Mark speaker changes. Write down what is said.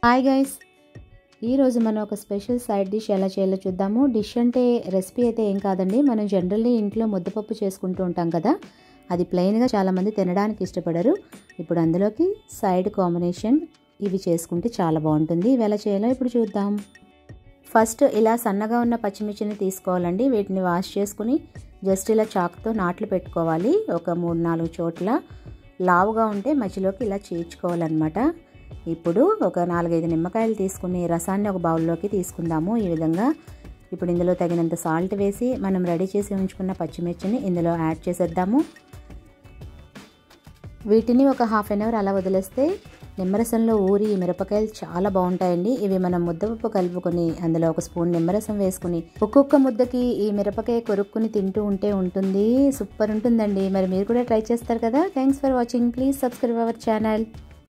Speaker 1: hi guys ఈరోజు మనం ఒక స్పెషల్ సైడ్ డిష్ ఎలా చేయాలో చూద్దాము డిష్ అంటే రెసిపీ అయితే ఏం కాదండి మనం జనరల్లీ ఇంట్లో ముద్దపప్పు చేసుకుంటూ ఉంటాం కదా అది ప్లెయిన్గా చాలామంది తినడానికి ఇష్టపడరు ఇప్పుడు అందులోకి సైడ్ కాంబినేషన్ ఇవి చేసుకుంటే చాలా బాగుంటుంది ఇవి ఎలా చేయాలో ఇప్పుడు చూద్దాం ఫస్ట్ ఇలా సన్నగా ఉన్న పచ్చిమిర్చిని తీసుకోవాలండి వీటిని వాష్ చేసుకుని జస్ట్ ఇలా చాకుతో నాట్లు పెట్టుకోవాలి ఒక మూడు నాలుగు చోట్ల లావుగా ఉంటే మధ్యలోకి ఇలా చీల్చుకోవాలన్నమాట ఇప్పుడు ఒక నాలుగైదు నిమ్మకాయలు తీసుకుని రసాన్ని ఒక బౌల్లోకి తీసుకుందాము ఈ విధంగా ఇప్పుడు ఇందులో తగినంత సాల్ట్ వేసి మనం రెడీ చేసి ఉంచుకున్న పచ్చిమిర్చిని ఇందులో యాడ్ చేసేద్దాము వీటిని ఒక హాఫ్ అన్ అవర్ అలా వదిలేస్తే నిమ్మరసంలో ఊరి మిరపకాయలు చాలా బాగుంటాయండి ఇవి మనం ముద్దపప్పు కలుపుకొని అందులో ఒక స్పూన్ నిమ్మరసం వేసుకుని ఒక్కొక్క ముద్దకి ఈ మిరపకాయ కొరుక్కుని తింటూ ఉంటే ఉంటుంది సూపర్ ఉంటుందండి మరి మీరు కూడా ట్రై చేస్తారు కదా thanks for watching please subscribe our channel